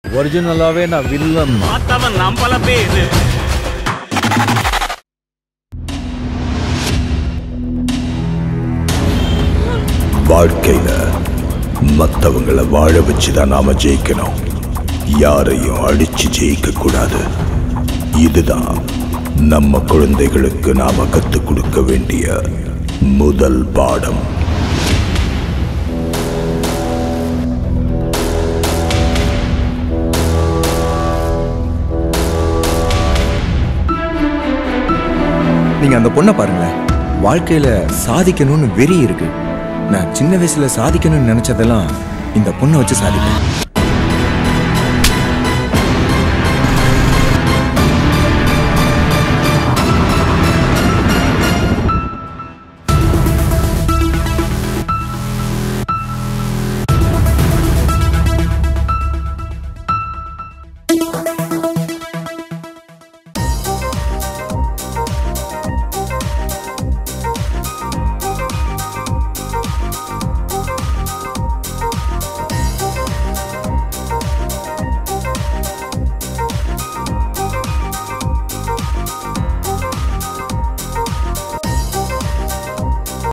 ஒரிஜினலாவே நான் வில்லன் தான். பார்த்தவன் நம்பல பேரு வாழ்க்கையில மத்தவங்கள வாழ வச்சுதான் நாம ஜெயிக்கணும் யாரையும் அடிச்சு ஜெயிக்க கூடாது இதுதான் நம்ம குழந்தைகளுக்கு நாம கத்துக் கொடுக்க வேண்டிய முதல் பாடம் நீங்க அந்த பொண்ணை பாருங்களேன் வாழ்க்கையில சாதிக்கணும்னு வெறி இருக்கு நான் சின்ன வயசுல சாதிக்கணும்னு நினைச்சதெல்லாம் இந்த பொண்ணை வச்சு சாதிப்பேன்